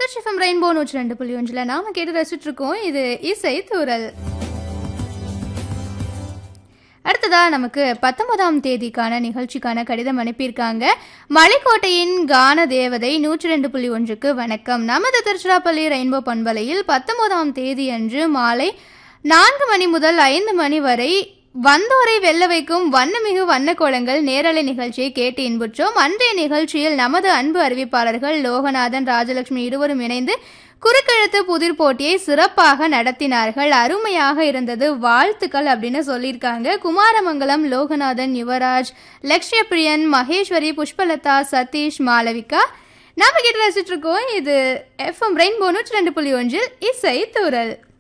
திருச்சிஃபம் rainbow நூற்றி ரெண்டு புள்ளி ஒன்றில் நாம கேட்டு ரசிச்சுட்டு இருக்கோம் இது இசை தூரல் அடுத்ததா நமக்கு பத்தொன்பதாம் தேதிக்கான நிகழ்ச்சிக்கான கடிதம் அனுப்பியிருக்காங்க மலைக்கோட்டையின் கான தேவதை நூற்றி ரெண்டு புள்ளி ஒன்றுக்கு வணக்கம் நமது திருச்சிராப்பள்ளி ரெயின்போ பண்பலையில் பத்தொன்பதாம் தேதி அன்று மாலை நான்கு மணி முதல் ஐந்து மணி வரை வந்தோரை வெல்ல வைக்கும் வண்ணமிகு வண்ணக்கோலங்கள் நேரலை நிகழ்ச்சியை கேட்டு இன்புற்றோம் அன்றைய நிகழ்ச்சியில் நமது அன்பு அறிவிப்பாளர்கள் லோகநாதன் ராஜலட்சுமி இருவரும் இணைந்து குறுக்கெழுத்து புதிர் போட்டியை சிறப்பாக நடத்தினார்கள் அருமையாக இருந்தது வாழ்த்துக்கள் அப்படின்னு சொல்லியிருக்காங்க குமாரமங்கலம் லோகநாதன் யுவராஜ் லக்ஷ்ய பிரியன் மகேஸ்வரி புஷ்பலதா சதீஷ் மாளவிகா நாம கேட்டு ரசிச்சிட்டு இருக்கோம் இது எஃப்எம் ரெயின்போ நூற்றி ரெண்டு புள்ளி ஒன்றில் இசை தூரல்